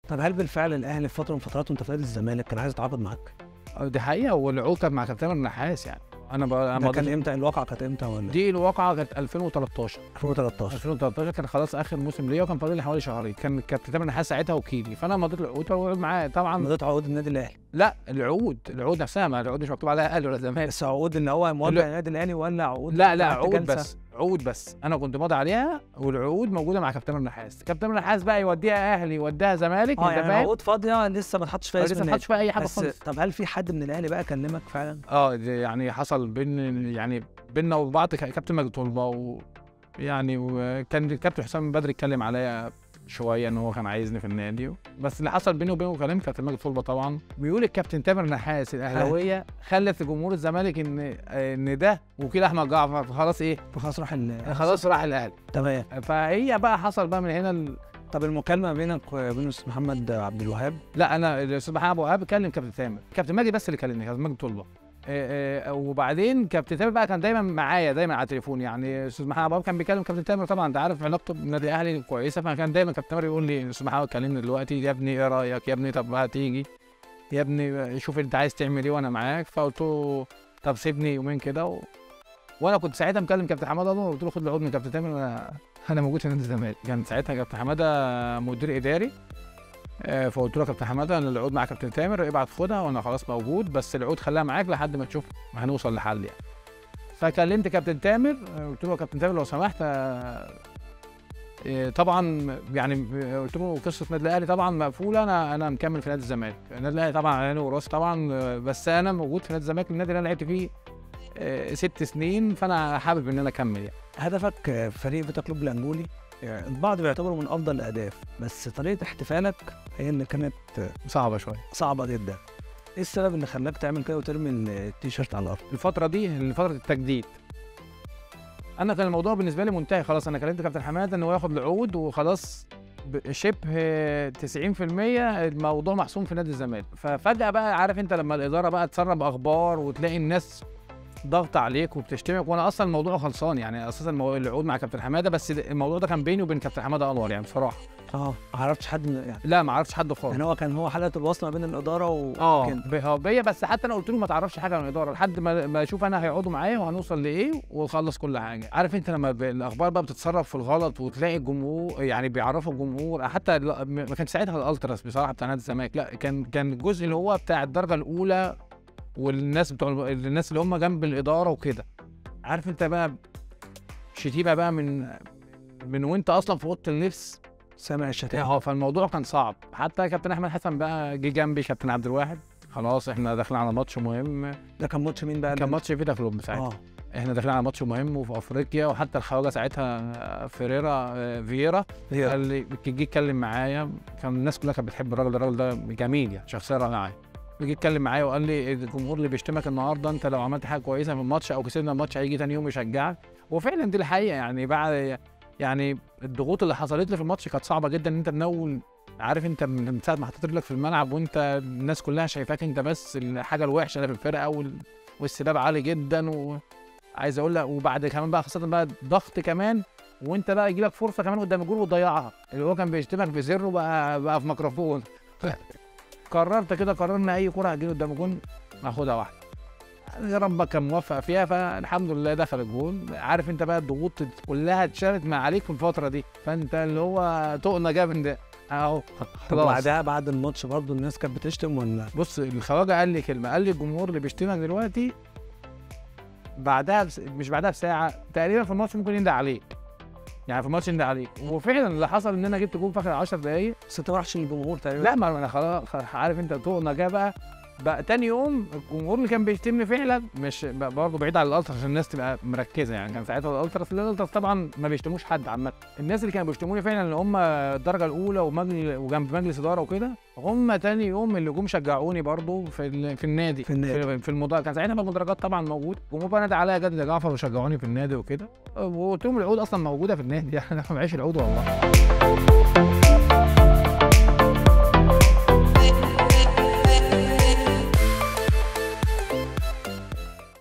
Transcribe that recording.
طب هل بالفعل الاهلي في فتره من فترات وانت في نادي الزمالك كان عايز يتعاقد معاك؟ دي حقيقه والعقود كانت مع كابتن تامر النحاس يعني انا ب... أنا ده مضيت- كان امتى الواقعه كانت امتى ولا دي الواقعه كانت 2013 2013 2013 كان خلاص اخر موسم ليا وكان فاضل لي حوالي شهرين كان كابتن تامر النحاس ساعتها وكيلي فانا مضيت العقود وقعد معاه طبعا مضيت عقود النادي الاهلي لا العقود العقود نفسها ما العقود مش مكتوب عليها اهلي ولا زمالك بس عقود ان هو موجه لا. النادي الاهلي ولا عقود لا لا تحت عقود جلسة؟ بس عقود بس انا كنت ماضي عليها والعقود موجوده مع كابتن تامر النحاس كابتن تامر النحاس بقى يوديها اهلي يوديها زمالك اه انت يعني فاهم عقود فاضيه لسه ما اتحطش فيها اسم لسه ما النادي حدش فيها اي حاجه بس خالص طب هل في حد من الاهلي بقى كلمك فعلا؟ اه دي يعني حصل بين يعني بيننا وبعض ك- كابتن مجدي طلبه و يعني وكان الكابتن حسام بدري اتكلم عليا شويه ان هو كان عايزني في النادي بس اللي حصل بيني وبينه كلام كابتن مجدي طلبه طبعا بيقول الكابتن تامر نحاس الاهلاويه خلت جمهور الزمالك ان ان ده وكيل احمد جعفر فخلاص ايه فخلاص راح ال- خلاص راح الاهلي تمام فهي بقى حصل بقى من هنا ال... طب المكالمه بينك وبين الاستاذ محمد عبد الوهاب لا انا الاستاذ محمد ابو وهاب كلم كابتن تامر كابتن مجدي بس اللي كلمني كابتن مجدي طلبه آه، آه، وبعدين كابتن تامر بقى كان دايما معايا دايما على التليفون يعني استاذ محمد ابو وهاب كان بيكلم كابتن تامر طبعا انت عارف علاقته بالنادي الاهلي كويسه فكان دايما كابتن تامر يقول لي استاذ محمد كلمني دلوقتي يا ابني ايه رايك يا ابني طب هتيجي يا ابني شوف انت عايز تعمل ايه وانا معاك فقلت له طب سيبني يومين كده و... وانا كنت ساعتها مكلم كابتن حماده الله قلت له خد العقود من كابتن تامر انا انا موجود في نادي الزمالك كان ساعتها كابتن حماده مدير اداري آه، فقلت له يا كابتن حماده انا العقود مع كابتن تامر ابعت خدها وانا خلاص موجود بس العقود خليها معاك لحد ما تشوف هنوصل لحل يعني فكلمت كابتن تامر آه، قلت له يا كابتن تامر لو سمحت آه، آه، طبعا يعني آه، قلت له قصه النادي الاهلي طبعا مقفوله انا انا مكمل في نادي الزمالك النادي الاهلي طبعا على عيني وراسي طبعا آه، بس انا موجود في نادي الزمالك النادي اللي انا لعبت فيه آه، ست سنين فانا حابب ان انا اكمل يعني هدفك آه، في فريق فيتا كلوب الانجولي يعني البعض بيعتبره من افضل الاهداف بس طريقه احتفالك هي اللي كانت آه، صعبه شويه صعبه جدا ايه السبب اللي خلاك تعمل كده وترمي التيشيرت على الارض الفترة دي فترة التجديد أنا كان الموضوع بالنسبة لي منتهي خلاص أنا كلمت كابتن حمادة إن هو ياخد العقود وخلاص ب- شبه 90% الموضوع محسوم في نادي الزمالك ففجأة بقى عارف أنت لما الإدارة بقى تسرب أخبار وتلاقي الناس ضغط عليك وبتشتمك وانا اصلا الموضوع خلصان يعني اساسا المو- العقود مع كابتن حماده بس الموضوع ده كان بيني وبين كابتن حماده انور يعني بصراحه اه ما عرفتش حد من يعني لا ما عرفتش حد خالص يعني هو كان هو حلقه الوصل ما بين الاداره و اه كده. ب- هو بيا بس حتى انا قلت له ما تعرفش حاجه عن الاداره لحد ما ما اشوف انا هيقعدوا معايا وهنوصل لايه ونخلص كل حاجه عارف انت لما ب- الاخبار بقى بتتصرف في الغلط وتلاقي الجمهور يعني بيعرفوا الجمهور حتى ال- م- ما كانش ساعتها الالتراس بصراحه بتاع نادي الزمالك لا كان كان الجزء اللي هو بتاع الدرجه الاولى والناس بتوع الم- الناس اللي هم جنب الاداره وكده عارف انت بقى شتيمه بقى من من وانت اصلا في اوضه اللبس سامع الشتائم اه فالموضوع كان صعب حتى كابتن احمد حسن بقى جه جنبي كابتن عبد الواحد خلاص احنا داخلين على ماتش مهم ده كان ماتش مين بقى كان ماتش فيتا كلوب ساعتها اه احنا داخلين على ماتش مهم وفي افريقيا وحتى الخواجه ساعتها فيريرا آه، فييرا هي قال لي جه يتكلم معايا كان الناس كلها كانت بتحب الراجل ده الراجل ده جميل يعني شخصيه رائعه جه يتكلم معايا وقال لي الجمهور اللي بيشتمك النهارده انت لو عملت حاجه كويسه في الماتش او كسبنا الماتش هيجي تاني يوم يشجعك وفعلا دي الحقيقه يعني بعد يعني الضغوط اللي حصلت لي في الماتش كانت صعبه جدا ان انت من اول عارف انت من من ساعه ما حطيت رجلك في الملعب وانت الناس كلها شايفاك انت بس الحاجه الوحشه اللي في الفرقه وال... والسباب عالي جدا وعايز اقول لك وبعد كمان بقى خاصه بقى ضغط كمان وانت بقى يجي لك فرصه كمان قدام الجول وتضيعها اللي هو كان بيشتمك في سره بقى بقى في ميكروفون قررت كده قررنا اي كره هتجي قدام الجول هاخدها واحده يا ربك كان موفق فيها فالحمد لله دخل الجول عارف انت بقى الضغوط كلها اتشالت ما عليك في الفتره دي فانت اللي هو طقنا جاب ده اهو طب خلاص بعدها بعد الماتش برضه الناس كانت بتشتم ولا بص الخواجه قال لي كلمه قال لي الجمهور اللي بيشتمك دلوقتي بعدها بس مش بعدها بساعه تقريبا في الماتش ممكن يندى عليك يعني في الماتش يندى عليك وفعلا اللي حصل ان انا جبت جول في اخر 10 دقايق بس انت ما رحتش للجمهور تقريبا لا ما انا خلاص عارف انت طوقنا جه بقى بقى تاني يوم الجمهور اللي كان بيشتمني فعلا مش بقى برضه بعيد عن الالتراس عشان الناس تبقى مركزه يعني كان ساعتها الالتراس الالتراس طبعا ما بيشتموش حد عامه الناس اللي كانوا بيشتموني فعلا اللي هم الدرجه الاولى ومجل وجنب مجلس اداره وكده هم تاني يوم اللي جم شجعوني برضه في ال... في النادي في النادي. في, في المدرج كان ساعتها بقى المدرجات طبعا موجود الجمهور بقى نادى عليا جد يا جعفر وشجعوني في النادي وكده وقلت لهم العقود اصلا موجوده في النادي يعني انا معيش العقود والله